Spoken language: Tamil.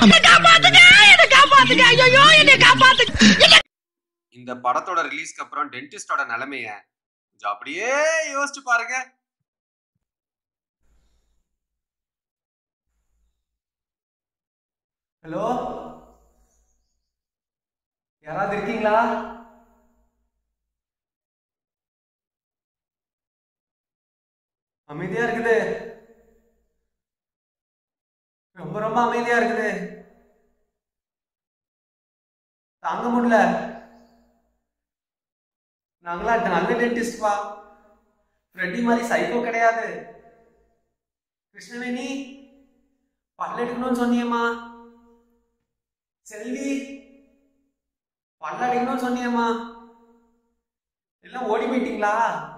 காப்பாத்துங்க என்ன காப்பாத்துங்க ஐயோ என்ன காப்பாத்துங்க இந்த படத்தோட ரிலீஸ்க்கு அப்புறம் டென்டிஸ்டோட நிலைமைய கொஞ்சம் அப்படியே யோசிச்சு பாருங்க ஹலோ யாராவது இருக்கீங்களா அமைதியா இருக்குது ரொம்ப ரொம்ப அமைதியா இருக்குது தாங்க முடியல நாங்களா நல்ல டென்டிஸ்ட் பா ஃப்ரெட்டி மாதிரி சைக்கோ கிடையாது கிருஷ்ணவேணி பல்ல எடுக்கணும்னு சொன்னியம்மா செல்வி பல்ல அடிக்கணும்னு சொன்னியம்மா எல்லாம் ஓடி போயிட்டீங்களா